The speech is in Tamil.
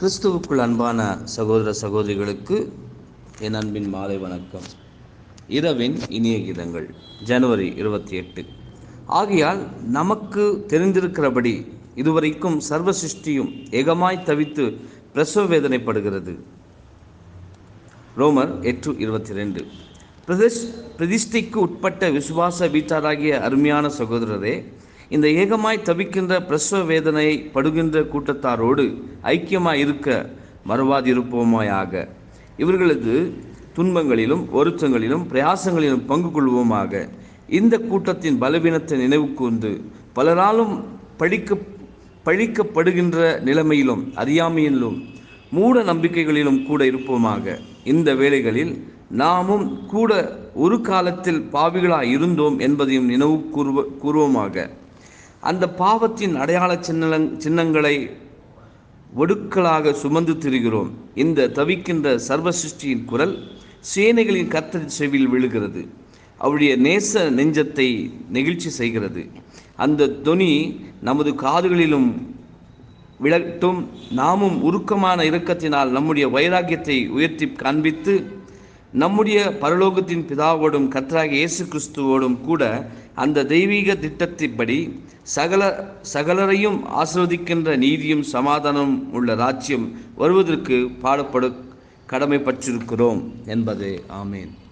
கிறிஸ்துவுக்குள் அன்பான சகோதர சகோதரிகளுக்கு என் அன்பின் மாலை வணக்கம் இரவின் இனிய கீதங்கள் ஜனவரி இருபத்தி எட்டு ஆகையால் நமக்கு தெரிந்திருக்கிறபடி இதுவரைக்கும் சர்வ சிருஷ்டியும் ஏகமாய் தவித்து பிரசவ வேதனைப்படுகிறது ரோமர் எட்டு இருபத்தி ரெண்டு பிரதிஷ் பிரதிஷ்டைக்கு உட்பட்ட விசுவாச வீட்டாராகிய அருமையான சகோதரரே இந்த ஏகமாய் தவிக்கின்ற பிரசவ வேதனை படுகின்ற கூட்டத்தாரோடு ஐக்கியமாய் இருக்க மறவாதிருப்போமாயாக இவர்களது துன்பங்களிலும் வருத்தங்களிலும் பிரயாசங்களிலும் பங்கு கொள்வோமாக இந்த கூட்டத்தின் பலவீனத்தை நினைவு கூர்ந்து பலராலும் பழிக்க பழிக்கப்படுகின்ற நிலைமையிலும் அறியாமையிலும் மூட நம்பிக்கைகளிலும் கூட இருப்போமாக இந்த வேளைகளில் நாமும் கூட ஒரு காலத்தில் பாவிகளாய் இருந்தோம் என்பதையும் நினைவு கூறுவ கூறுவோமாக அந்த பாவத்தின் அடையாள சின்ன சின்னங்களை ஒடுக்கலாக சுமந்து திரிகிறோம் இந்த தவிக்கின்ற சர்வ சிருஷ்டியின் குரல் சேனைகளின் கத்தரி செவியில் விழுகிறது அவருடைய நேச நெஞ்சத்தை நெகிழ்ச்சி செய்கிறது அந்த தொனி நமது காதுகளிலும் விளட்டும் நாமும் உருக்கமான இரக்கத்தினால் நம்முடைய வைராக்கியத்தை உயர்த்தி காண்பித்து நம்முடைய பரலோகத்தின் பிதாவோடும் கர்த்தராகிய இயேசு கிறிஸ்துவோடும் கூட அந்த தெய்வீக திட்டத்தின்படி சகல சகலரையும் ஆசிர்வதிக்கின்ற நீதியும் சமாதானம் உள்ள ராஜ்யம் வருவதற்கு பாடுபடு கடமைப்பட்டிருக்கிறோம் என்பதே ஆமேன்